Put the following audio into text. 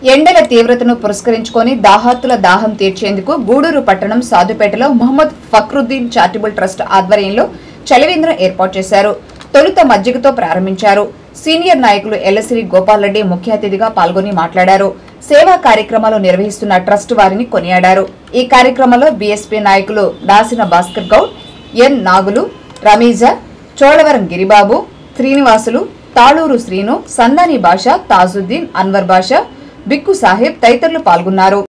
ఎండల తీవ్రతను పురస్కరించుకొని దాహార్తుల దాహం తీర్చేందుకు గూడూరు పట్టణం సాధుపేటలో మొహమ్మద్ ఫక్రుద్దీన్ చారిటబుల్ ట్రస్ట్ ఆధ్వర్యంలో చలివేంద్రం ఏర్పాటు చేశారు తొలుత మజ్జిగతో ప్రారంభించారు సీనియర్ నాయకులు ఎల్లసిరి గోపాల్ రెడ్డి ముఖ్య అతిథిగా పాల్గొని మాట్లాడారు సేవా కార్యక్రమాలు నిర్వహిస్తున్న ట్రస్ట్ వారిని కొనియాడారు ఈ కార్యక్రమంలో బీఎస్పీ నాయకులు దాసిన భాస్కర్ గౌడ్ ఎన్ నాగులు రమీజా చోళవరం గిరిబాబు శ్రీనివాసులు తాళూరు శ్రీను సందాని భాష తాజుద్దీన్ అన్వర్ భాష బిక్కు సాహెబ్ తదితరులు పాల్గొన్నారు